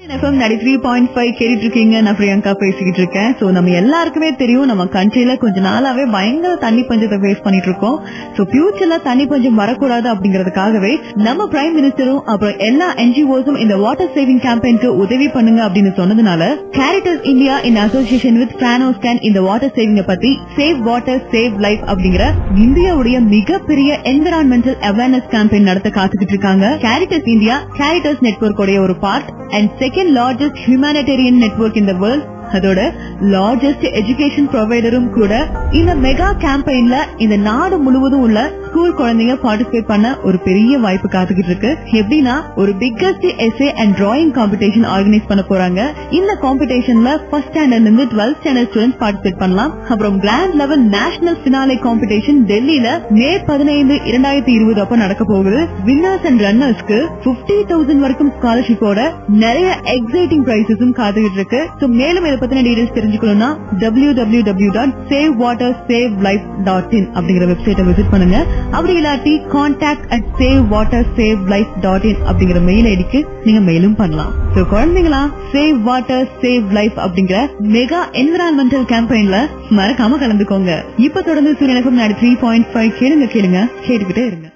FM நடி three point five கேட்டுட்டு இருக்கீங்க நான் பிரியங்கா பேசிக்கிட்டு இருக்கேன் சோ நம்ம எல்லாருக்குமே தெரியும் நம்ம கண்ட்ரில கொஞ்ச நாளாவே பயங்கர தண்ணி பஞ்சத்தை ஃபேஸ் பண்ணிட்டு இருக்கோம் சோ ஃபியூச்சர்ல தண்ணி பஞ்சம் வரக்கூடாது அப்படிங்கறதுக்காகவே நம்ம பிரைம் மினிஸ்டரும் அப்புறம் எல்லா என்ஜிஓஸும் இந்த வாட்டர் சேவிங் கேம்பெயினுக்கு உதவி பண்ணுங்க அப்படின்னு சொன்னதுனால Caritas India in association with பிரானோஸ்கேன் இந்த வாட்டர் சேவிங்க பத்தி சேவ் வாட்டர் சேவ் லைஃப் அப்படிங்கிற இந்தியாவுடைய மிகப்பெரிய என்விரான்மெண்டல் அவேர்னஸ் கேம்பெயின் நடத்த காத்துக்கிட்டு இருக்காங்க கேரிட்டஸ் இந்தியா கேரிட்டஸ் நெட்வொர்க் உடைய ஒரு part and second largest humanitarian network in the world அதோட லார்ஜஸ்ட் எஜுகேஷன் ப்ரொவைடரும் கூட இந்த மெகா கேம்பெயின்ல இந்த நாடு முழுவதும் உள்ள ஸ்கூல் குழந்தைங்க பார்ட்டிசிபேட் பண்ண ஒரு பெரிய வாய்ப்பு காத்துக்கிட்டு இருக்கு எப்படின்னா ஒரு biggest essay and drawing competition organise பண்ண போறாங்க இந்த காம்படிஷன்ல ஃபர்ஸ்ட் ஸ்டாண்டர்ட்ல இருந்து டுவெல்த் ஸ்டாண்டர்ட் ஸ்டூடெண்ட்ஸ் பார்ட்டிசிபேட் பண்ணலாம் அப்புறம் grand level national finale competition டெல்லியில மே பதினைந்து இரண்டாயிரத்தி இருபது அப்ப நடக்க போகுது வின்னர்ஸ் அண்ட் ரன்னர்ஸ்க்கு பிப்டி தௌசண்ட் வரைக்கும் ஸ்காலர்ஷிப்போட நிறைய எக்ஸைட்டிங் பிரைசஸும் காத்துக்கிட்டு இருக்கு So, மேலும் இதை பத்தின டீடைல்ஸ் தெரிஞ்சுக்கணும்னா W W W dot save water save life dot in அப்படிங்கிற வெப்சைட்டை விசிட் பண்ணுங்க அப்படி இல்லாட்டி contact at save water save life dot in அப்படிங்கிற மெயில் ஐடிக்கு நீங்க மெயிலும் பண்ணலாம் So, குழந்தைங்களா சேவ் வாட்டர் சேவ் லைஃப் அப்படிங்கிற மெகா என்விரான்மெண்டல் கேம்பெயின்ல மறக்காம கலந்துக்கோங்க இப்ப தொடர்ந்து சூரியனுக்கும் நாடு த்ரீ பாயிண்ட் ஃபைவ் கேளுங்க கேளுங்க கேட்டுக்கிட்டே இருங்க